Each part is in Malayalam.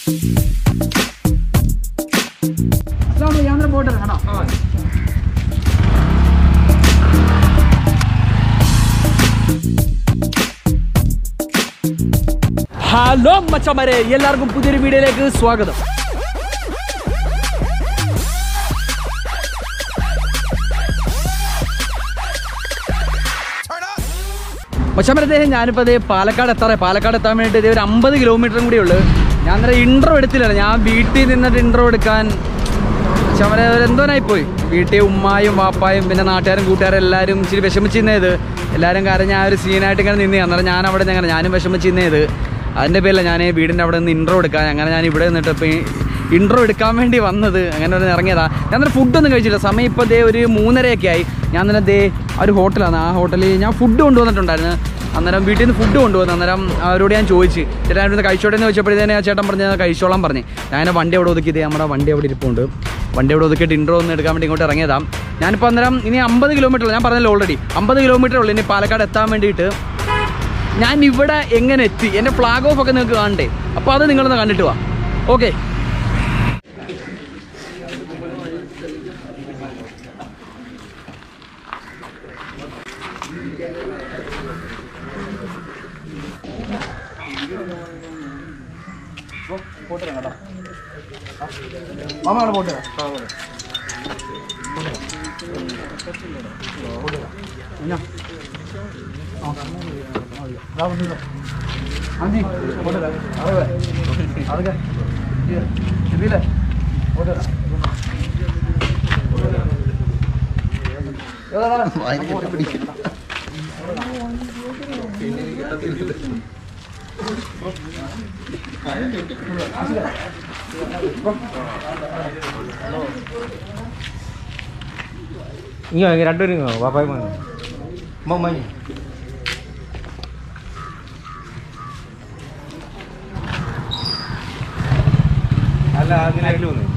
പോട്ടെ കേട്ടോ ഹലോ മച്ചമാരെ എല്ലാവർക്കും പുതിയൊരു വീഡിയോയിലേക്ക് സ്വാഗതം മച്ചമരത്തെ ഞാനിപ്പോൾ അതേ പാലക്കാട് എത്താറേ പാലക്കാട് എത്താൻ വേണ്ടിയിട്ട് ഇതേ ഒരു അമ്പത് കിലോമീറ്ററും കൂടി ഉള്ളു ഞാൻ അന്നേരം ഇൻട്രോ എടുത്തില്ല ഞാൻ വീട്ടിൽ നിന്നിട്ട് ഇൻട്രോ എടുക്കാൻ മച്ചമര എന്തോനായി പോയി വീട്ടിൽ ഉമ്മായും വാപ്പായും പിന്നെ നാട്ടുകാരും കൂട്ടുകാരും എല്ലാവരും ഇച്ചിരി വിഷമിച്ചിരുന്നത് എല്ലാവരും കരഞ്ഞ ആ ഒരു സീനായിട്ട് ഇങ്ങനെ നിന്നേ അന്നേരം ഞാൻ അവിടെ ഞങ്ങൾ ഞാനും വിഷമിച്ചിരുന്നത് അതിൻ്റെ പേരില്ല ഞാൻ വീടിൻ്റെ അവിടെ നിന്ന് ഇൻട്രോ എടുക്കാൻ അങ്ങനെ ഞാൻ ഇവിടെ നിന്നിട്ട് ഇപ്പോൾ ഇൻട്രോ എടുക്കാൻ വേണ്ടി വന്നത് അങ്ങനെ ഒന്ന് ഇറങ്ങിയതാ ഞാൻ അന്നേരം ഫുഡൊന്നും കഴിച്ചില്ല സമയം ഇപ്പോൾ ദേ ഒരു മൂന്നരയൊക്കെ ആയി ഞാൻ തന്നെ ദേ ആ ഒരു ഹോട്ടലാണ് ആ ഹോട്ടലിൽ ഞാൻ ഫുഡ് കൊണ്ടുവന്നിട്ടുണ്ടായിരുന്നു അന്നേരം വീട്ടിൽ നിന്ന് ഫുഡ് കൊണ്ടുവന്നു അന്നേരം അവരോട് ഞാൻ ചോദിച്ചു ചേട്ടാ ഇവിടുന്ന് കഴിച്ചോട്ടെ എന്ന് ചോദിച്ചപ്പോഴത്തേനെ ആ ചേട്ടൻ പറഞ്ഞ് "ഞാൻ കഴിച്ചോളാൻ പറഞ്ഞു ഞാൻ വണ്ടി അവിടെ ഒതുക്കിയത് നമ്മുടെ വണ്ടി അവിടെ ഇരിപ്പുണ്ട് വണ്ടി അവിടെ ഒതുക്കിയിട്ട് ഇൻട്രോ ഒന്ന് എടുക്കാൻ വേണ്ടി ഇങ്ങോട്ട് ഇറങ്ങിയതാ ഞാനിപ്പോൾ അന്നേരം ഇനി അമ്പത് കിലോമീറ്റർ ഞാൻ പറഞ്ഞല്ലോ ഓൾറെഡി അമ്പത് കിലോമീറ്റർ ഉള്ളൂ ഇനി പാലക്കാട് എത്താൻ വേണ്ടിയിട്ട് ഞാൻ ഇവിടെ എങ്ങനെ എത്തി എൻ്റെ ഫ്ലാഗ് ഓഫ് ഒക്കെ നിങ്ങൾക്ക് കാണണ്ടേ അപ്പോൾ അത് നിങ്ങളൊന്ന് കണ്ടിട്ട് വാ ഓക്കെ മാമാണ് പോട്ടെ ਹਾਂਜੀ ਫੋਟੋ ਲੈ ਆ ਵੇ ਆ ਗਿਆ ਇਹ ਵੀ ਲੈ ਫੋਟੋ ਲੈ ഇങ്ങോ രണ്ടുപേരും ഇങ്ങോ വാപ്പായും മതി മമ്മി അല്ല അതിനായിട്ട് വന്നു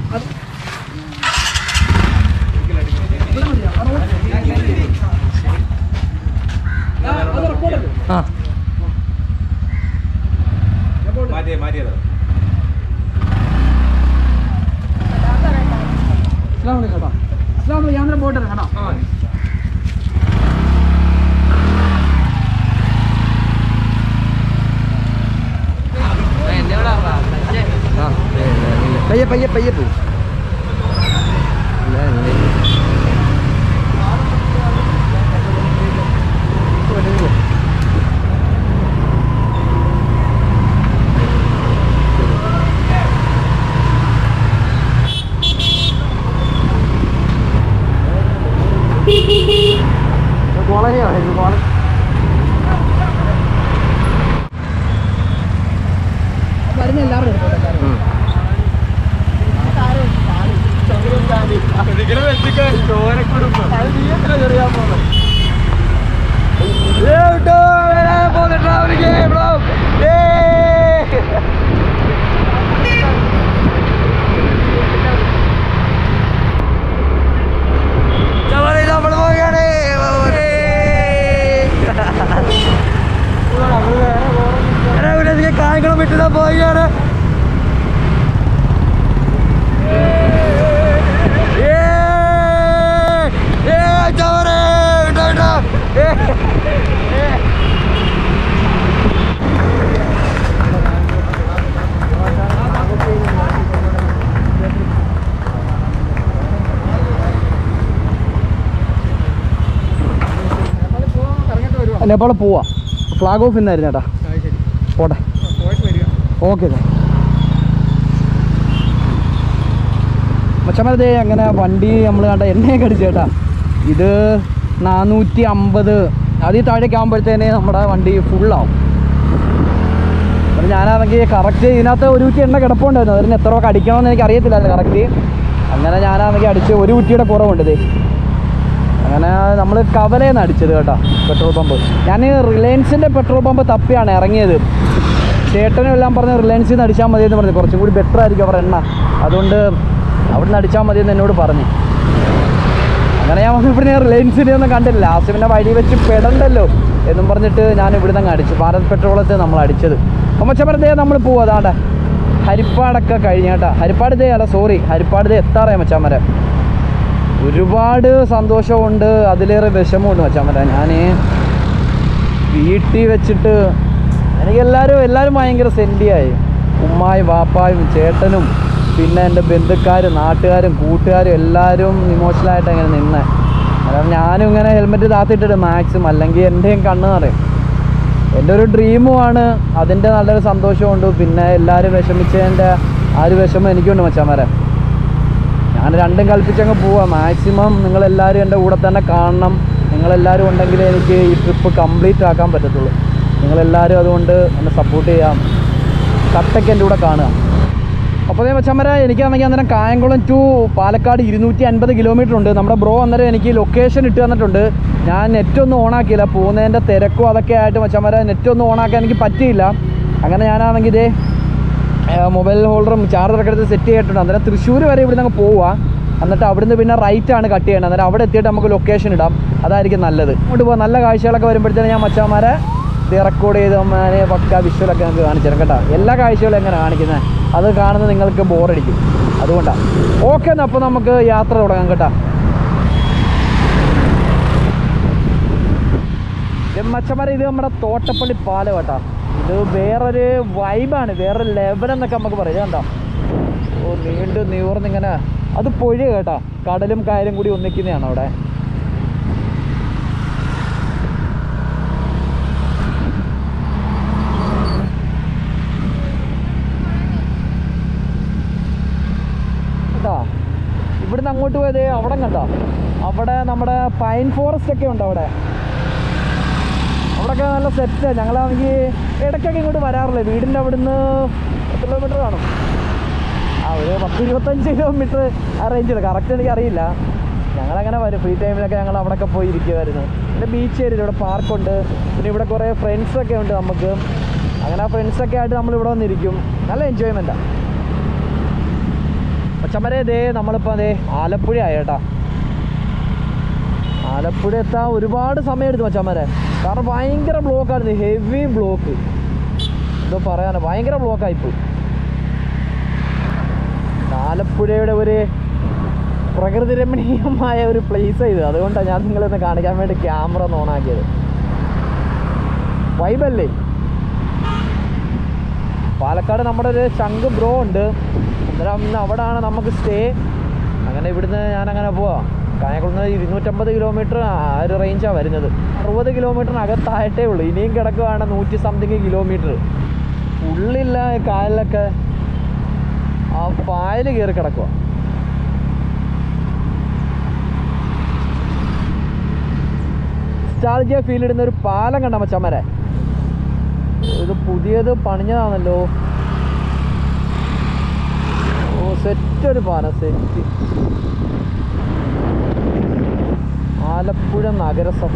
ആ മാറ്റിയേ മാറ്റിയതോ അസ്ലാം വലൈക്കും കേട്ടോ അസ്ലാം വലൈക്കും ഞാൻ പോട്ടെ കേട്ടോ പയ്യെ പയ്യെ പയ്യെ പോ കോളനിയാണ് കോളനി വരുന്ന എല്ലാവരും എടുത്തോട്ടെ എല്ലാവരും കായ്ക്കണം വിട്ടിട്ട് പോയാണ് നേപ്പാൾ പോവാ ഫ്ലാഗ് ഓഫ് ഇന്നായിരുന്നു ചേട്ടാ പോട്ടെ ഓക്കെ മച്ചമരത്തെ അങ്ങനെ വണ്ടി നമ്മൾ കണ്ട എണ്ണയൊക്കെ അടിച്ചു ചേട്ടാ ഇത് നാനൂറ്റി അമ്പത് അതിൽ താഴേക്ക് ആകുമ്പോഴത്തേനെ നമ്മുടെ വണ്ടി ഫുള്ളാവും അപ്പം ഞാനാണെങ്കിൽ കറക്റ്റ് ഇതിനകത്ത് ഒരു കുറ്റി എണ്ണ കിടപ്പുണ്ടായിരുന്നു അതിന് എത്ര ഒക്കെ അടിക്കണമെന്ന് എനിക്ക് അറിയത്തില്ലായിരുന്നു കറക്റ്റ് അങ്ങനെ ഞാനാണെങ്കിൽ അടിച്ച് ഒരു കുറ്റിയുടെ കുറവുണ്ട് ഇതേ അങ്ങനെ നമ്മൾ കവലയെന്ന് അടിച്ചത് കേട്ടോ പെട്രോൾ പമ്പ് ഞാൻ റിലയൻസിൻ്റെ പെട്രോൾ പമ്പ് തപ്പിയാണ് ഇറങ്ങിയത് ചേട്ടനും എല്ലാം പറഞ്ഞ് റിലയൻസിൽ നിന്ന് അടിച്ചാൽ മതി എന്ന് പറഞ്ഞു കുറച്ചും കൂടി ബെറ്റർ ആയിരിക്കും അവർ എണ്ണ അതുകൊണ്ട് അവിടുന്ന് അടിച്ചാൽ മതി എന്ന് എന്നോട് പറഞ്ഞു അങ്ങനെ ഞാൻ വന്നപ്പോൾ ഞാൻ റിലയൻസിനെ ഒന്നും കണ്ടില്ല ലാസ്റ്റ് പിന്നെ വഴി വെച്ച് പെടണ്ടല്ലോ എന്നും പറഞ്ഞിട്ട് ഞാൻ ഇവിടുന്ന് അങ്ങ് അടിച്ചു ഭാരത് പെട്രോളത്തെ നമ്മൾ അടിച്ചത് അപ്പം മച്ചമരത്തെ നമ്മൾ പോവാ അതാണ്ട് ഹരിപ്പാടൊക്കെ കഴിഞ്ഞേട്ടാ ഹരിപ്പാട് ദേ അല്ല സോറി ഹരിപ്പാട് ദേ എത്താറായി മച്ചാമര ഒരുപാട് സന്തോഷമുണ്ട് അതിലേറെ വിഷമമുണ്ട് മച്ചാമര ഞാൻ വീട്ടിൽ വെച്ചിട്ട് എനിക്കെല്ലാവരും എല്ലാവരും ഭയങ്കര സെൻറ്റിയായി ഉമ്മായും വാപ്പായും ചേട്ടനും പിന്നെ എൻ്റെ ബന്ധുക്കാരും നാട്ടുകാരും കൂട്ടുകാരും എല്ലാവരും ഇമോഷണലായിട്ട് അങ്ങനെ നിന്നേ അതാണ് ഞാനും ഇങ്ങനെ ഹെൽമെറ്റ് താത്തിട്ടിട്ട് മാക്സിമം അല്ലെങ്കിൽ എൻ്റെയും കണ്ണ് നിറയും എൻ്റെ ഒരു ഡ്രീമുമാണ് അതിൻ്റെ നല്ലൊരു സന്തോഷമുണ്ട് പിന്നെ എല്ലാവരും വിഷമിച്ചതിൻ്റെ ആ ഒരു വിഷമം എനിക്കുണ്ട് മച്ചാമാരെ ഞാൻ രണ്ടും കൽപ്പിച്ചങ്ങ് പോവാം മാക്സിമം നിങ്ങളെല്ലാവരും എൻ്റെ കൂടെ തന്നെ കാണണം നിങ്ങളെല്ലാവരും ഉണ്ടെങ്കിൽ എനിക്ക് ഈ ട്രിപ്പ് കംപ്ലീറ്റ് ആക്കാൻ പറ്റത്തുള്ളൂ നിങ്ങളെല്ലാവരും അതുകൊണ്ട് എന്നെ സപ്പോർട്ട് ചെയ്യാം കട്ടയ്ക്ക് എൻ്റെ കൂടെ കാണുക അപ്പോൾ അതേ മച്ചമ്മര എനിക്കാണെങ്കിൽ അന്നേരം കായംകുളം ടു പാലക്കാട് ഇരുന്നൂറ്റി അൻപത് കിലോമീറ്റർ ഉണ്ട് നമ്മുടെ ബ്രോ അന്നേരം എനിക്ക് ലൊക്കേഷൻ ഇട്ട് തന്നിട്ടുണ്ട് ഞാൻ നെറ്റ് ഒന്നും ഓണാക്കിയില്ല പോകുന്നതിൻ്റെ തിരക്കും അതൊക്കെ ആയിട്ട് മച്ചമ്മര നെറ്റ് ഒന്നും ഓണാക്കാൻ എനിക്ക് പറ്റിയില്ല അങ്ങനെ ഞാനാണെങ്കിൽ ഇതേ മൊബൈൽ ഹോൾഡറും ചാർജറൊക്കെ എടുത്ത് സെറ്റ് ചെയ്തിട്ടുണ്ട് അന്നേരം തൃശ്ശൂർ വരെ ഇവിടെ നിന്ന് പോവുക എന്നിട്ട് അവിടുന്ന് പിന്നെ റൈറ്റ് ആണ് കട്ട് ചെയ്യേണ്ടത് അന്നേരം അവിടെ എത്തിയിട്ട് നമുക്ക് ലൊക്കേഷൻ ഇടാം അതായിരിക്കും നല്ലത് അങ്ങോട്ട് പോകാം നല്ല കാഴ്ചകളൊക്കെ വരുമ്പോഴത്തേനും ഞാൻ മച്ചാമാരെ ഇത് റെക്കോർഡ് ചെയ്ത് അമ്മേനെ പക്ക വിഷ്വലൊക്കെ നമുക്ക് കാണിച്ചു തരാം കേട്ടോ എല്ലാ കാഴ്ചകളും എങ്ങനെ കാണിക്കുന്നത് അത് കാണുന്നത് നിങ്ങൾക്ക് ബോറടിക്കും അതുകൊണ്ടാണ് ഓക്കെ എന്നാൽ അപ്പോൾ നമുക്ക് യാത്ര തുടങ്ങാം കേട്ടോ മച്ചമര ഇത് നമ്മുടെ തോട്ടപ്പള്ളി പാലം കേട്ടോ ഇത് വേറൊരു വൈബാണ് വേറൊരു ലെവൽ എന്നൊക്കെ നമുക്ക് പറയാം ഇത് കണ്ടോ ഓ നീണ്ടു നിവർന്നിങ്ങനെ അത് പുഴ കേട്ടോ കടലും കായലും കൂടി ഒന്നിക്കുന്നതാണ് അവിടെ കേട്ടോ ഇവിടുന്ന് അങ്ങോട്ട് പോയത് അവിടെ കണ്ടോ അവിടെ നമ്മുടെ പൈൻ ഫോറസ്റ്റ് ഒക്കെ ഉണ്ട് അവിടെ അവിടെയൊക്കെ നല്ല സെറ്റാണ് ഞങ്ങളാണെങ്കിൽ ഇടയ്ക്കൊക്കെ ഇങ്ങോട്ട് വരാറില്ല വീടിൻ്റെ അവിടുന്ന് എത്ര കിലോമീറ്റർ കാണും ആ ഒരു പത്ത് ഇരുപത്തഞ്ച് കിലോമീറ്റർ ആ റേഞ്ചിൽ കറക്റ്റ് എനിക്ക് അറിയില്ല ഞങ്ങളങ്ങനെ വരും ഫ്രീ ടൈമിലൊക്കെ ഞങ്ങൾ അവിടെയൊക്കെ പോയി ഇരിക്കുമായിരുന്നു പിന്നെ ബീച്ച് ഏരിയ ഇവിടെ പാർക്കുണ്ട് പിന്നെ ഇവിടെ കുറേ ഫ്രണ്ട്സൊക്കെ ഉണ്ട് നമുക്ക് അങ്ങനെ ആ ഫ്രണ്ട്സൊക്കെ ആയിട്ട് നമ്മൾ ഇവിടെ വന്നിരിക്കും നല്ല എൻജോയ്മെൻറ്റാണ് പച്ചമര ഇതേ നമ്മളിപ്പോൾ അതേ ആലപ്പുഴ ആയേട്ടാ ആലപ്പുഴ എത്താൻ ഒരുപാട് സമയം എടുത്തു മച്ചാമാരെ കാരണം ഭയങ്കര ബ്ലോക്കായിരുന്നു ഹെവി ബ്ലോക്ക് എന്തോ പറയാനോ ഭയങ്കര ബ്ലോക്കായിപ്പോയി ആലപ്പുഴയുടെ ഒരു പ്രകൃതി രമണീയമായ ഒരു പ്ലേസ് ഇത് അതുകൊണ്ടാണ് ഞാൻ നിങ്ങളൊന്ന് കാണിക്കാൻ വേണ്ടി ക്യാമറ ഒന്ന് ഓണാക്കിയത് വൈബല്ലേ പാലക്കാട് നമ്മുടെ ഒരു ചങ്ക് ബ്രോ ഉണ്ട് അന്നേരം ഇന്ന് അവിടാണ് നമുക്ക് സ്റ്റേ അങ്ങനെ ഇവിടുന്ന് ഞാൻ അങ്ങനെ പോവാം കായംകുളത്ത് ഇരുന്നൂറ്റമ്പത് കിലോമീറ്റർ ആ ഒരു റേഞ്ചാണ് വരുന്നത് അറുപത് കിലോമീറ്ററിനകത്തായിട്ടേ ഉള്ളൂ ഇനിയും കിടക്കുവാണ് നൂറ്റി സംതിങ് കിലോമീറ്റർ ഉള്ളില്ല കായലിലൊക്കെ ആ പായൽ കയറി കിടക്കുക സ്റ്റാൾജിയ ഫീൽ ഇടുന്ന ഒരു പാലം കണ്ട മച്ചമ്മരെ ഇത് പുതിയത് പണിഞ്ഞതാണല്ലോ ഓ സെറ്റ് ഒരു പാലം സെറ്റ് ആലപ്പുഴ നഗരസഭ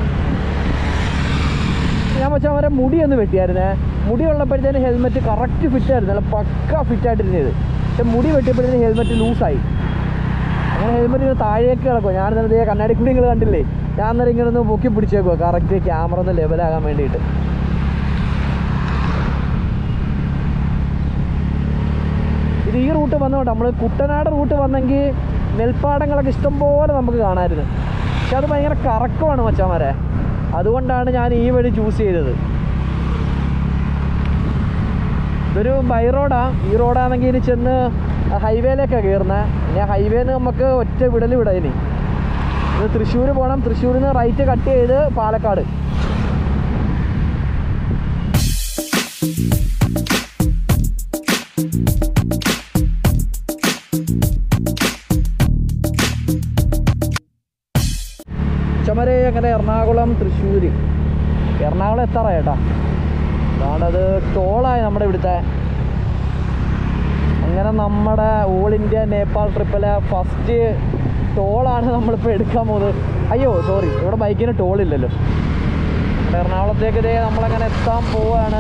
ഞാൻ പക്ഷെ അവരെ മുടി ഒന്ന് വെട്ടിയായിരുന്നേ മുടി ഉള്ളപ്പോഴത്തേന് ഹെൽമെറ്റ് കറക്റ്റ് ഫിറ്റ് ആയിരുന്നു നല്ല പക്ക ഫിറ്റ് ആയിട്ടിരുന്നത് പക്ഷെ മുടി വെട്ടിയപ്പോഴത്തേന് ഹെൽമെറ്റ് ലൂസായി അങ്ങനെ ഹെൽമെറ്റ് ഇങ്ങനെ താഴേക്ക് കിടക്കുക ഞാൻ ഇന്നലെ കണ്ണാടി കൂടി നിങ്ങൾ കണ്ടില്ലേ ഞാൻ അന്നേരം ഇങ്ങനെ ഒന്ന് പൊക്കി പിടിച്ചേക്കുക കറക്റ്റ് ക്യാമറ ഒന്ന് ലെവലാകാൻ വേണ്ടിയിട്ട് ഇത് ഈ റൂട്ട് വന്നോട്ടെ നമ്മൾ കുട്ടനാട് റൂട്ട് വന്നെങ്കിൽ നെൽപ്പാടങ്ങളൊക്കെ ഇഷ്ടംപോലെ നമുക്ക് കാണാമായിരുന്നു പക്ഷെ അത് ഭയങ്കര കറക്കമാണ് മച്ചാമാരെ അതുകൊണ്ടാണ് ഞാൻ ഈ വഴി ചൂസ് ചെയ്തത് ഇതൊരു ബൈ റോഡാ ഈ റോഡാണെങ്കിൽ ഇനി ചെന്ന് ഹൈവേയിലേക്കാണ് കയറുന്നത് ഇനി ഹൈവേന്ന് നമുക്ക് ഒറ്റ വിടൽ വിടാം ഇനി ഇത് തൃശ്ശൂർ പോകണം തൃശ്ശൂരിൽ നിന്ന് റൈറ്റ് കട്ട് ചെയ്ത് പാലക്കാട് ചമരെ അങ്ങനെ എറണാകുളം തൃശ്ശൂർ എറണാകുളം എത്താറായി കേട്ടാ അതാണത് ടോളായി നമ്മുടെ ഇവിടുത്തെ അങ്ങനെ നമ്മുടെ ഓൾ ഇന്ത്യ നേപ്പാൾ ട്രിപ്പിലെ ഫസ്റ്റ് ടോളാണ് നമ്മളിപ്പോൾ എടുക്കാൻ പോകുന്നത് അയ്യോ സോറി ഇവിടെ ബൈക്കിന് ടോളില്ലല്ലോ ഇവിടെ എറണാകുളത്തേക്ക് ഇതേ നമ്മളങ്ങനെ എത്താൻ പോവാണ്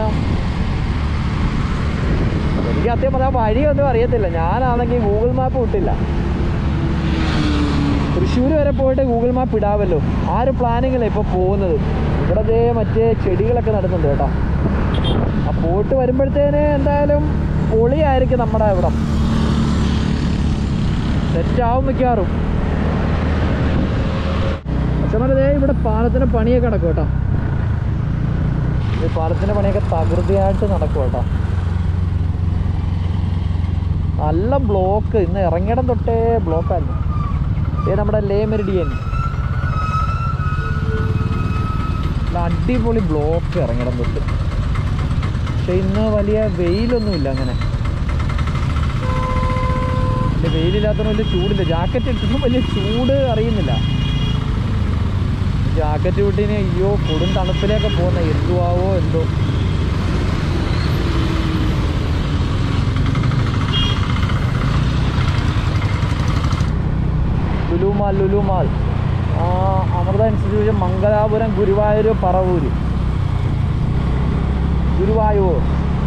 എനിക്ക് സത്യം പറയാൻ വഴിയൊന്നും അറിയത്തില്ല ഞാനാണെങ്കിൽ ഗൂഗിൾ മാപ്പ് വിട്ടില്ല തൃശ്ശൂർ വരെ പോയിട്ട് ഗൂഗിൾ മാപ്പ് ഇടാമല്ലോ ആ ഒരു പ്ലാനിങ്ങിലാണ് ഇപ്പോൾ പോകുന്നത് ഇവിടെ ദേ മറ്റേ ചെടികളൊക്കെ നടക്കുന്നുണ്ട് കേട്ടോ ആ പോയിട്ട് വരുമ്പോഴത്തേന് എന്തായാലും പൊളിയായിരിക്കും നമ്മുടെ ഇവിടെ സെറ്റാവും മിക്കാറും പക്ഷേ ഇവിടെ പാലത്തിന്റെ പണിയൊക്കെ നടക്കും കേട്ടോ ഈ പാലത്തിന്റെ പണിയൊക്കെ തകൃതിയായിട്ട് നടക്കും കേട്ടോ നല്ല ബ്ലോക്ക് ഇന്ന് ഇറങ്ങിയിടം തൊട്ടേ ബ്ലോക്കായിരുന്നു ഇത് നമ്മുടെ ലേ മെരിഡിയൻ നല്ല അടിപൊളി ബ്ലോക്ക് ഇറങ്ങിയിടം തൊട്ട് പക്ഷെ ഇന്ന് വലിയ വെയിലൊന്നുമില്ല അങ്ങനെ വലിയ വെയിലില്ലാത്തതുകൊണ്ട് വലിയ ചൂടില്ല ജാക്കറ്റ് ഇട്ടിട്ടും വലിയ ചൂട് അറിയുന്നില്ല ജാക്കറ്റ് വിട്ടിന് അയ്യോ കൊടും തണുപ്പിലേക്ക് പോകുന്ന എന്തുവാവോ എന്തോ ലുലുമാൽ ലുലുമാൽ ആ, അമൃത ഇൻസ്റ്റിറ്റ്യൂഷൻ മംഗലാപുരം ഗുരുവായൂർ പറവൂര് ഗുരുവായൂർ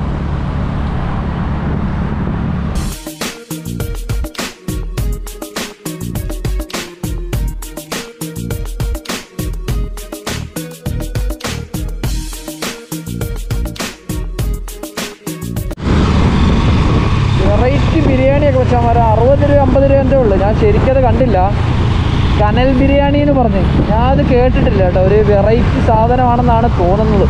വെറൈറ്റി ബിരിയാണിയൊക്കെ വെച്ചാൽ ഒരു അറുപത് രൂപ അമ്പത് രൂപൻ്റെ ഉള്ളു ഞാൻ ശരിക്കത് കണ്ടില്ല കനൽ ബിരിയാണി എന്ന് പറഞ്ഞ് ഞാൻ അത് കേട്ടിട്ടില്ല കേട്ടോ ഒരു വെറൈറ്റി സാധനമാണെന്നാണ് തോന്നുന്നത്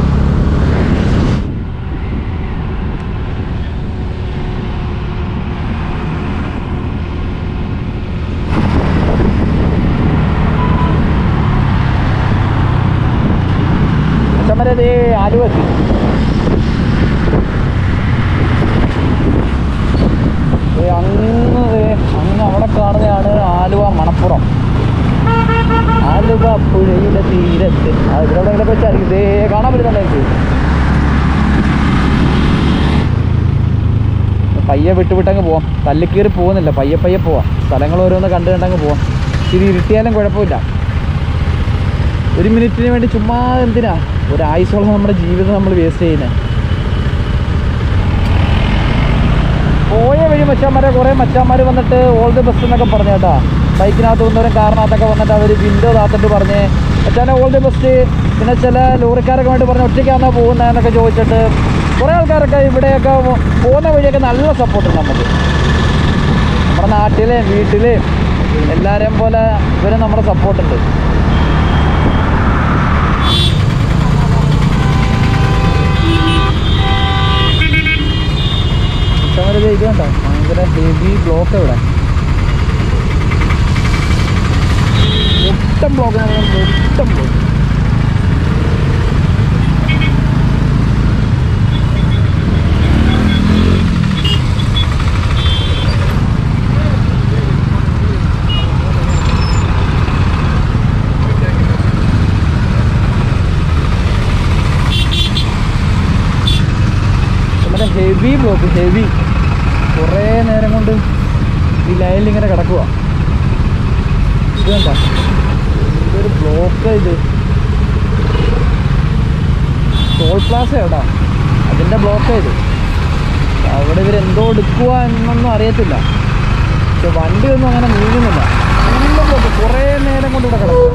ചമരതേ ആലുവത്തി ദേ അങ്ങ് ദേ അങ്ങ് അവിടെ കാണുന്നതാണ് ആലുവ മണപ്പുറം ആലുവ പുഴയുടെ തീരത്ത് ആ ഇവിടെ എവിടെയെങ്കിലും വെച്ചായിരിക്കും ദേ കാണാൻ പറ്റുന്നുണ്ടായിരിക്കും പയ്യെ വിട്ട് വിട്ടങ്ങ് പോവാം തല്ലിക്കീറി പോകുന്നില്ല പയ്യെ പയ്യെ പോവാം സ്ഥലങ്ങൾ ഓരോന്ന് കണ്ട് കണ്ടങ്ങ് പോവാം ഇത് ഇരുട്ടിയാലും കുഴപ്പമില്ല ഒരു മിനിറ്റിന് വേണ്ടി ചുമ്മാ എന്തിനാ ഒരാഴ്ചയോളം നമ്മുടെ ജീവിതം നമ്മൾ വേസ്റ്റ് ചെയ്യുന്നത് പോയ വഴി മച്ചാന്മാരെ കുറേ മച്ചാന്മാർ വന്നിട്ട് ഓൾ ദി ബെസ്റ്റ് എന്നൊക്കെ പറഞ്ഞു കേട്ടാ ബൈക്കിനകത്ത് വന്നവരും കാറിനകത്തൊക്കെ വന്നിട്ട് അവർ വിൻഡോ താത്തിട്ട് പറഞ്ഞ് മച്ചാനെ ഓൾ ദി ബെസ്റ്റ് പിന്നെ ചില ലോറിക്കാരൊക്കെ വേണ്ടി പറഞ്ഞ് ഒറ്റയ്ക്കാണോ പോകുന്നതെന്നൊക്കെ ചോദിച്ചിട്ട് കുറേ ആൾക്കാരൊക്കെ ഇവിടെയൊക്കെ പോകുന്ന വഴിയൊക്കെ നല്ല സപ്പോർട്ടുണ്ട് നമുക്ക് നമ്മുടെ നാട്ടിലെയും വീട്ടിലെയും എല്ലാവരെയും പോലെ ഇവരും നമ്മുടെ സപ്പോർട്ടുണ്ട് ഉച്ചവരെ ഇത് കണ്ടോ ഭയങ്കര ഹെവി ബ്ലോക്ക് ഇവിടെ മുട്ടം ബ്ലോക്ക് മുട്ടം ബ്ലോക്ക് നമ്മുടെ ഹെവി ബ്ലോക്ക് ഹെവി കുറേ നേരം കൊണ്ട് ഈ ലൈനിൽ ഇങ്ങനെ കിടക്കുക ഇത് കണ്ട ഇതൊരു ബ്ലോക്ക് ഇത് ടോൾ പ്ലാസ എവിടാ അതിൻ്റെ ബ്ലോക്ക് ഇത് അവിടെ ഇവരെന്തോ എടുക്കുക എന്നൊന്നും അറിയത്തില്ല പക്ഷെ വണ്ടിയൊന്നും അങ്ങനെ നീങ്ങുന്നില്ല നല്ല ബ്ലോക്ക് കുറേ നേരം കൊണ്ട് ഇവിടെ കിടക്കുക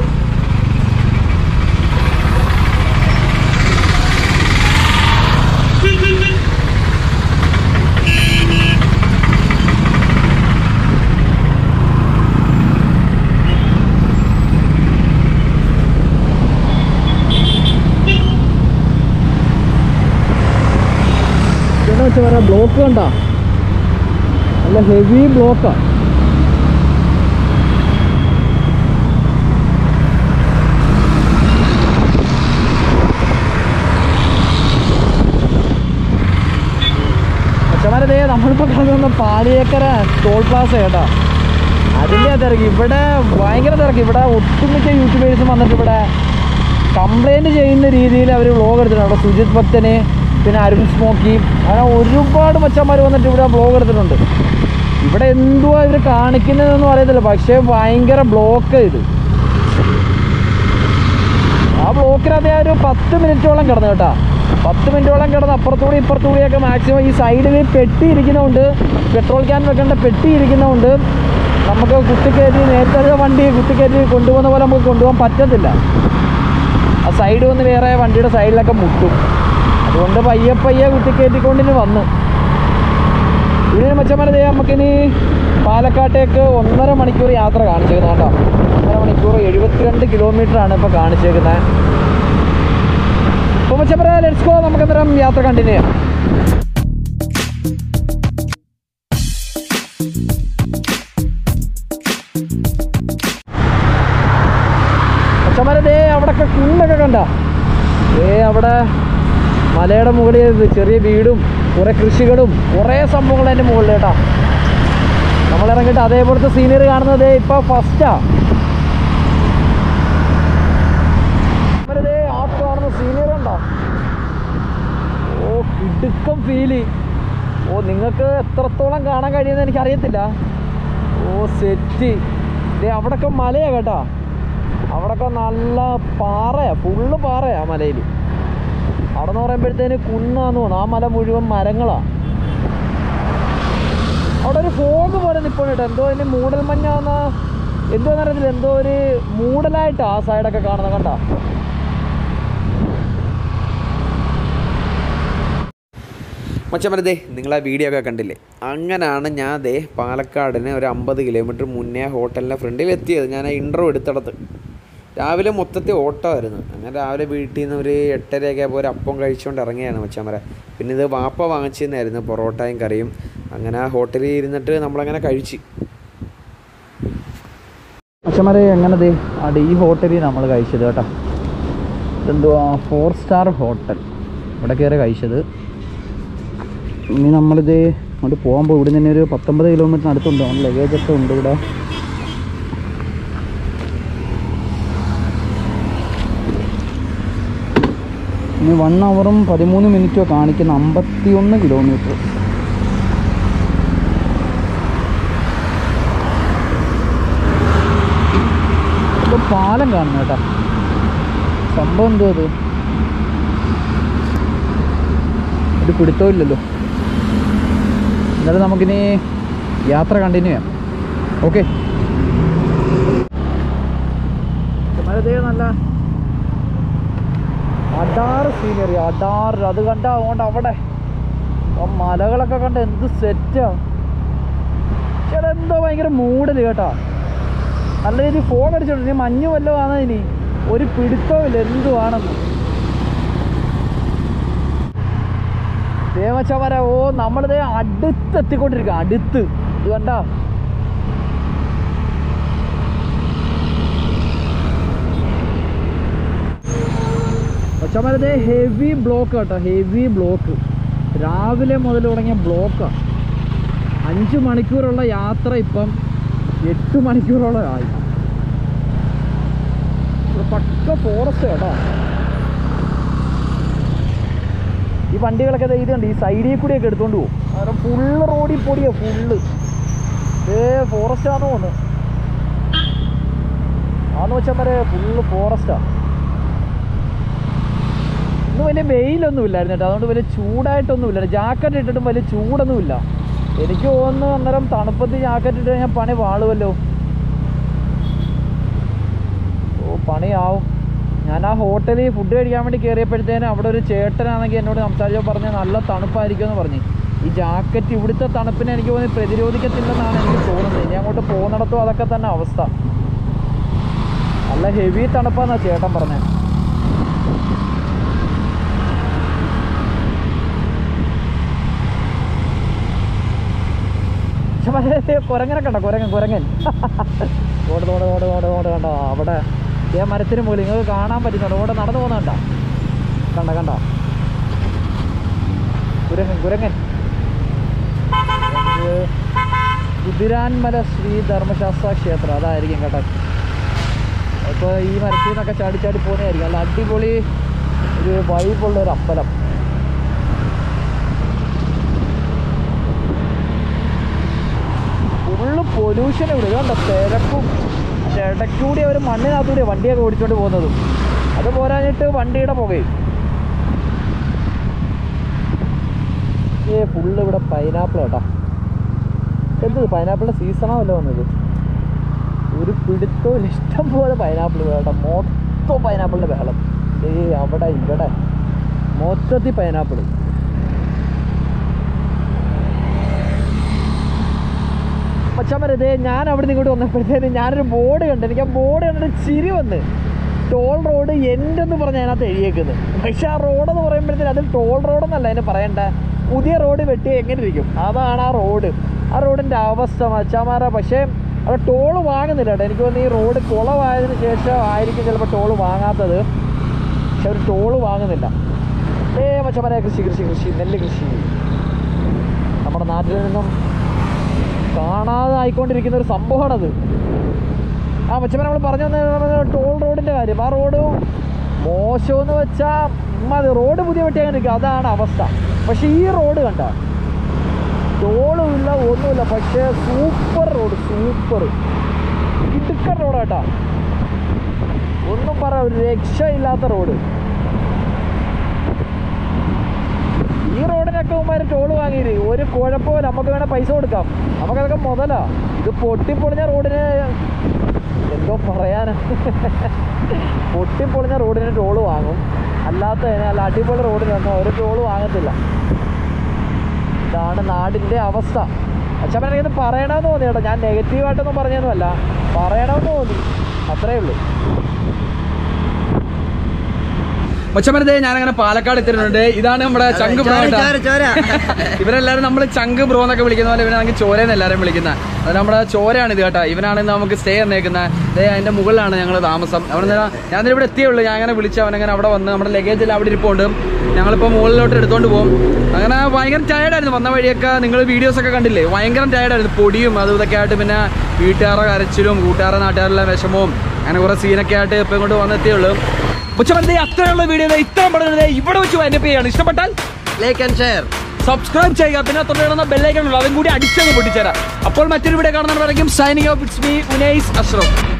ചേട്ടാ വെച്ചാൽ പറയാം ബ്ലോക്ക് കണ്ട നല്ല ഹെവി ബ്ലോക്കാ അച്ഛന്മാരതേ നമ്മളിപ്പോൾ കാണുന്ന പാലിയേക്കര ടോൾ പ്ലാസ കേട്ടോ അതിൻ്റെ തിരക്ക് ഇവിടെ ഭയങ്കര തിരക്ക് ഇവിടെ ഒട്ടുമിക്ക യൂട്യൂബേഴ്സും വന്നിട്ട് ഇവിടെ കംപ്ലൈൻറ്റ് ചെയ്യുന്ന രീതിയിൽ അവർ വ്ളോഗ് എടുത്തിട്ടുണ്ട് അവിടെ സുജിത് ഭക്തന് പിന്നെ അരുൺ സ്മോക്കി അങ്ങനെ ഒരുപാട് മച്ചന്മാർ വന്നിട്ട് ഇവിടെ വ്ളോഗ് എടുത്തിട്ടുണ്ട് ഇവിടെ എന്തുവാ ഇവർ കാണിക്കുന്നതെന്നൊന്നും അറിയത്തില്ല പക്ഷേ ഭയങ്കര ബ്ലോക്ക് ഇത് ആ ബ്ലോക്കിനകത്ത് ഞാൻ ഒരു പത്ത് മിനിറ്റോളം കിടന്നു കേട്ടാ പത്ത് മിനിറ്റോളം കിടന്ന് അപ്പുറത്തൂടെ ഇപ്പുറത്തൂടെയൊക്കെ മാക്സിമം ഈ സൈഡിൽ പെട്ടി ഇരിക്കുന്നതുകൊണ്ട് പെട്രോൾ ക്യാൻ വെക്കേണ്ട പെട്ടി ഇരിക്കുന്നതുകൊണ്ട് നമുക്ക് കുത്തിക്കയറ്റി നേരത്തെ വണ്ടി കുത്തിക്കയറ്റി കൊണ്ടുപോകുന്ന പോലെ നമുക്ക് കൊണ്ടുപോകാൻ പറ്റത്തില്ല ആ സൈഡ് വന്ന് വേറെ വണ്ടിയുടെ സൈഡിലൊക്കെ മുട്ടും അതുകൊണ്ട് പയ്യെ പയ്യെ കുത്തിക്കയറ്റിക്കൊണ്ടിന് വന്നു ഇതിന് മച്ചന്മാരെ നമുക്കിനി പാലക്കാട്ടേക്ക് ഒന്നര മണിക്കൂർ യാത്ര കാണിച്ചേക്കുന്നത് കേട്ടോ ഒന്നര മണിക്കൂർ എഴുപത്തിരണ്ട് കിലോമീറ്റർ ആണ് ഇപ്പോൾ കാണിച്ചേക്കുന്നത് അപ്പോൾ മച്ചന്മാരെ ലെറ്റ്സ് ഗോ നമുക്ക് അന്നേരം യാത്ര കണ്ടിന്യൂ ചെയ്യാം മച്ചന്മാരെ ദേ അവിടെയൊക്കെ കുന്നൊക്കെ കണ്ട ദേ അവിടെ മലയുടെ മുകളിൽ ഇത് ചെറിയ വീടും കുറേ കൃഷികളും കുറേ സംഭവങ്ങൾ അതിൻ്റെ മുകളിൽ കേട്ടോ നമ്മൾ ഇറങ്ങിയിട്ട് അതേപോലത്തെ സീനറി കാണുന്നത് ഇപ്പോൾ ഫസ്റ്റാ ആ കാണുന്ന സീനറി ഉണ്ടോ ഓ കിടുക്കം ഫീല് ഓ നിങ്ങൾക്ക് എത്രത്തോളം കാണാൻ കഴിയുമെന്ന് എനിക്കറിയത്തില്ല ഓ സെറ്റ് ദേ അവിടൊക്കെ മലയാ കേട്ടോ അവിടൊക്കെ നല്ല പാറയാ ഫുള്ള് പാറയാ മലയിൽ അവിടെ എന്ന് പറയുമ്പോഴത്തേന് കുന്നാന്ന് തോന്നുന്നു ആ മല മുഴുവൻ മരങ്ങളാ അവിടെ ഒരു ഫോഗ് പോലെ നിൽപ്പുണ്ട് കേട്ടോ എന്തോ അതിന് മൂടൽ മഞ്ഞാന്ന് എന്തോന്ന് അറിയത്തില്ല എന്തോ ഒരു മൂടലായിട്ടാ ആ സൈഡൊക്കെ കാണുന്നത് കണ്ട മച്ചമരതേ നിങ്ങൾ ആ വീഡിയോ ഒക്കെ കണ്ടില്ലേ അങ്ങനെയാണ് ഞാൻ ദേ പാലക്കാടിന് ഒരു അമ്പത് കിലോമീറ്റർ മുന്നേ ഹോട്ടലിൻ്റെ ഫ്രണ്ടിൽ എത്തിയത് ഞാൻ ആ ഇൻട്രോ എടുത്തിടത്ത് രാവിലെ മൊത്തത്തിൽ ഓട്ടമായിരുന്നു അങ്ങനെ രാവിലെ വീട്ടിൽ നിന്ന് ഒരു എട്ടരയൊക്കെ ആയപ്പോൾ ഒരു അപ്പം കഴിച്ചുകൊണ്ട് ഇറങ്ങിയാണ് മച്ചാമര പിന്നെ ഇത് വാപ്പ വാങ്ങിച്ചിരുന്നായിരുന്നു പൊറോട്ടയും കറിയും അങ്ങനെ ആ ഹോട്ടലിൽ ഇരുന്നിട്ട് നമ്മളങ്ങനെ കഴിച്ച് അച്ഛന്മാരെ എങ്ങനെ ദേ അവിടെ ഈ ഹോട്ടലിൽ നമ്മൾ കഴിച്ചത് കേട്ടോ ഇതെന്തുവാ ഫോർ സ്റ്റാർ ഹോട്ടൽ ഇവിടെ കയറി കഴിച്ചത് ഇനി നമ്മളിത് അങ്ങോട്ട് പോകുമ്പോൾ ഇവിടെ നിന്ന് ഒരു പത്തൊമ്പത് കിലോമീറ്ററിന് അടുത്തുണ്ട് നമ്മൾ ലഗേജ് ഒക്കെ ഉണ്ട് ഇവിടെ ഇനി വൺ അവറും പതിമൂന്ന് മിനിറ്റോ കാണിക്കുന്ന അമ്പത്തിയൊന്ന് കിലോമീറ്റർ ഇപ്പൊ പാലം കാണുന്നു കേട്ടാ സംഭവം എന്തോ അത് ഒരു പിടുത്തവും ഇല്ലല്ലോ എന്നാലും നമുക്കിനി യാത്ര കണ്ടിന്യൂ ചെയ്യാം ഓക്കെ നല്ല അടാറ് സീനറി അടാറ് അത് കണ്ട അതുകൊണ്ട് അവിടെ ആ മലകളൊക്കെ കണ്ട എന്ത് സെറ്റാ ചേട്ടാ എന്തോ ഭയങ്കര മൂടല് കേട്ടാ നല്ല രീതിയിൽ ഫോൺ അടിച്ചോണ്ട് ഇനി മഞ്ഞ് വല്ലതും ആണ് ഇനി ഒരു പിടുത്തവും ഇല്ല എന്തുവാണെന്ന് ദേവച്ചവര ഓ നമ്മളിത് അടുത്ത് എത്തിക്കൊണ്ടിരിക്കുക അടുത്ത് ഇത് കണ്ടാ പച്ചമരത്തെ ഹെവി ബ്ലോക്ക് കേട്ടോ ഹെവി ബ്ലോക്ക് രാവിലെ മുതൽ തുടങ്ങിയ ബ്ലോക്കാണ് അഞ്ച് മണിക്കൂറുള്ള യാത്ര ഇപ്പം എട്ട് മണിക്കൂറോളം ആയി ഇവിടെ പക്ക ഫോറസ്റ്റ് കേട്ടോ ഈ വണ്ടികളൊക്കെ ദേ ഇത് കണ്ട് ഈ സൈഡിൽ കൂടിയൊക്കെ എടുത്തോണ്ട് പോകും കാരണം ഫുള്ള് റോഡിൽ പൊടിയാ ഫുള്ള് ഏ ഫോറസ്റ്റ് ആണെന്ന് തോന്നുന്നു ആന്ന് വെച്ചാൽ വരെ ഫുള്ള് ഫോറസ്റ്റാ ഇന്ന് വലിയ വെയിലൊന്നും ഇല്ലായിരുന്നു കേട്ടോ അതുകൊണ്ട് വലിയ ചൂടായിട്ടൊന്നും ഇല്ല ജാക്കറ്റ് ഇട്ടിട്ടും വലിയ ചൂടൊന്നും ഇല്ല എനിക്ക് തോന്നുന്നു അന്നേരം തണുപ്പത്ത് ജാക്കറ്റ് ഇട്ട് കഴിഞ്ഞാൽ പണി വാളുമല്ലോ ഓ പണിയാവും ഞാൻ ആ ഹോട്ടലിൽ ഫുഡ് കഴിക്കാൻ വേണ്ടി കയറിയപ്പോഴത്തേനും അവിടെ ഒരു ചേട്ടനാണെങ്കിൽ എന്നോട് സംസാരിച്ചപ്പോൾ പറഞ്ഞ് നല്ല തണുപ്പായിരിക്കും എന്ന് പറഞ്ഞു ഈ ജാക്കറ്റ് ഇവിടുത്തെ തണുപ്പിനെ എനിക്ക് തോന്നി പ്രതിരോധിക്കത്തില്ലെന്നാണ് എനിക്ക് തോന്നുന്നത് ഇനി അങ്ങോട്ട് പോകുന്നിടത്തും അതൊക്കെ തന്നെ അവസ്ഥ നല്ല ഹെവി തണുപ്പാന്നാ ചേട്ടൻ പറഞ്ഞത് പക്ഷെ മറ്റേ കുരങ്ങനൊക്കെ ഉണ്ടോ കുരങ്ങൻ കുരങ്ങൻ ഓട് ഓട് ഓട് ഓട് ഓട് കണ്ടോ അവിടെ ഈ മരത്തിന് മുകളിൽ നിങ്ങൾക്ക് കാണാൻ പറ്റുന്നുണ്ട് ഓടെ നടന്നു പോകുന്ന കണ്ട കണ്ട കണ്ട കുരങ്ങൻ കുരങ്ങൻ ഇത് കുതിരാൻമല ശ്രീ ധർമ്മശാസ്ത്ര ക്ഷേത്രം അതായിരിക്കും കേട്ടോ അപ്പോൾ ഈ മരത്തിൽ നിന്നൊക്കെ ചാടി ചാടി പോകുന്നതായിരിക്കും നല്ല അടിപൊളി ഒരു വൈബുള്ള ഒരു അമ്പലം ഫുള്ള് പൊല്യൂഷൻ ഇവിടെ ഇതുകൊണ്ട് തിരക്കും അതിൻ്റെ ഇടയ്ക്കൂടി അവർ മണ്ണിനകത്തൂടി വണ്ടിയൊക്കെ ഓടിച്ചോണ്ട് പോകുന്നതും അത് പോരാഞ്ഞിട്ട് വണ്ടിയുടെ പുകയും ഏ ഫുള്ള് ഇവിടെ പൈനാപ്പിൾ കേട്ടോ എന്ത് പൈനാപ്പിളിൻ്റെ സീസണോ അല്ല വന്നത് ഒരു പിടുത്തവും ഇല്ല. ഇഷ്ടം പോലെ പൈനാപ്പിൾ കേട്ടോ മൊത്തം പൈനാപ്പിളിൻ്റെ ബഹളം ഏ അവിടെ ഇവിടെ മൊത്തത്തിൽ പൈനാപ്പിൾ മച്ചാമരതേ ഞാൻ അവിടെ നിന്ന് ഇങ്ങോട്ട് വന്നപ്പോഴത്തേന് ഞാനൊരു ബോർഡ് കണ്ടു എനിക്ക് ആ ബോർഡ് കണ്ടിട്ട് ചിരി വന്ന് ടോൾ റോഡ് എൻ്റെ എന്ന് പറഞ്ഞ് അതിനകത്ത് എഴുതിയേക്കുന്നത് പക്ഷെ ആ റോഡ് എന്ന് പറയുമ്പോഴത്തേന് അതിൽ ടോൾ റോഡെന്നല്ല അതിന് പറയണ്ട പുതിയ റോഡ് വെട്ടി എങ്ങനെ ഇരിക്കും അതാണ് ആ റോഡ് ആ റോഡിൻ്റെ അവസ്ഥ മച്ചാമാര പക്ഷേ അവിടെ ടോൾ വാങ്ങുന്നില്ല കേട്ടോ എനിക്ക് തോന്നുന്നു ഈ റോഡ് കുളമായതിനു ശേഷം ആയിരിക്കും ചിലപ്പോൾ ടോൾ വാങ്ങാത്തത് പക്ഷെ അവർ ടോള് വാങ്ങുന്നില്ല ഏ മച്ചമാരെ കൃഷി കൃഷി കൃഷി നെല്ല് കൃഷി നമ്മുടെ നാട്ടിൽ നിന്നും കാണാതെ ആയിക്കൊണ്ടിരിക്കുന്ന ഒരു സംഭവമാണത് ആ മച്ചമ്മ നമ്മൾ പറഞ്ഞു വന്ന ടോൾ റോഡിൻ്റെ കാര്യം ആ റോഡ് മോശമെന്ന് വെച്ചാൽ മതി റോഡ് പുതിയ വെട്ടി അങ്ങനെ ഇരിക്കുക അതാണ് അവസ്ഥ പക്ഷേ ഈ റോഡ് കണ്ട ടോളും ഇല്ല ഒന്നുമില്ല പക്ഷേ സൂപ്പർ റോഡ് സൂപ്പർ ഇടുക്കൻ റോഡാട്ടാ ഒന്നും പറ ഒരു രക്ഷയില്ലാത്ത റോഡ് ഈ റോഡിനൊക്കെ മുമ്പ് ടോള് വാങ്ങിയത് ഒരു കുഴപ്പമില്ല നമുക്ക് വേണേൽ പൈസ കൊടുക്കാം നമുക്കതൊക്കെ മുതലാ ഇത് പൊട്ടിപ്പൊളിഞ്ഞ റോഡിന് എന്തോ പറയാനാ പൊട്ടിപ്പൊളിഞ്ഞ റോഡിന് ടോള് വാങ്ങും അല്ലാത്തതിന് അല്ല അടിപൊളി റോഡിനൊന്നും ഒരു ടോള് വാങ്ങത്തില്ല ഇതാണ് നാടിൻ്റെ അവസ്ഥ അച്ഛൻ എനിക്കത് പറയണമെന്ന് തോന്നി കേട്ടോ ഞാൻ നെഗറ്റീവായിട്ടൊന്നും പറഞ്ഞതൊന്നുമല്ല പറയണമെന്ന് തോന്നി അത്രേ ഉള്ളൂ മച്ചമരത്തെ ഞാൻ അങ്ങനെ പാലക്കാട് എത്തിയിട്ടുണ്ട് ഇതാണ് നമ്മുടെ ചങ്ക് ബ്രോ കേട്ടോ. ഇവരെല്ലാരും നമ്മൾ ചങ്ക് ബ്രോ എന്നൊക്കെ വിളിക്കുന്ന പോലെ ഇവനാണെങ്കിൽ ചോരയെന്ന് എല്ലാവരും വിളിക്കുന്നത് അത് നമ്മുടെ ചോരയാണ് ഇത് കേട്ടോ ഇവനാണ് ഇന്ന് നമുക്ക് സ്റ്റേ തന്നേക്കുന്നത് അതേ അതിന്റെ മുകളിലാണ് ഞങ്ങൾ താമസം അവിടെ നിന്ന് ഞാൻ ഇവിടെ എത്തിയുള്ളൂ ഞാൻ അങ്ങനെ വിളിച്ചു അവനങ്ങനെ അവിടെ വന്ന് നമ്മുടെ ലഗേജ് എല്ലാം അവിടെ ഇരിപ്പുണ്ട് ഞങ്ങളിപ്പോൾ മുകളിലോട്ട് എടുത്തോണ്ട് പോകും അങ്ങനെ ഭയങ്കര ടയർഡായിരുന്നു വന്ന വഴിയൊക്കെ നിങ്ങൾ വീഡിയോസ് ഒക്കെ കണ്ടില്ലേ ഭയങ്കര ടയർഡായിരുന്നു പൊടിയും അതും ഇതൊക്കെ ആയിട്ട് പിന്നെ വീട്ടുകാരുടെ കരച്ചിലും കൂട്ടുകാരുടെ നാട്ടുകാരുടെ വിഷമവും അങ്ങനെ കുറെ സീനൊക്കെ ആയിട്ട് ഇപ്പം ഇങ്ങോട്ട് വന്നെത്തിയുള്ളൂ ഉച്ചമത്തെ അത്രയുള്ള വീഡിയോ ഇത്ര പറഞ്ഞത് ഇവിടെ വെച്ച് വൈൻഡപ്പ് ചെയ്യാണ് ഇഷ്ടപ്പെട്ടാൽ ലൈക്ക് ആൻഡ് ഷെയർ സബ്സ്ക്രൈബ് ചെയ്യുക പിന്നെ തൊട്ടുകിടന്ന ബെല്ലൈക്കൺ ഉള്ളൂ അതും കൂടി അടിച്ചങ്ങ് പൊട്ടിച്ചേരാം അപ്പോൾ മറ്റൊരു വീഡിയോ കാണുന്നവരായിരിക്കും signing off it's me Unais Ashraf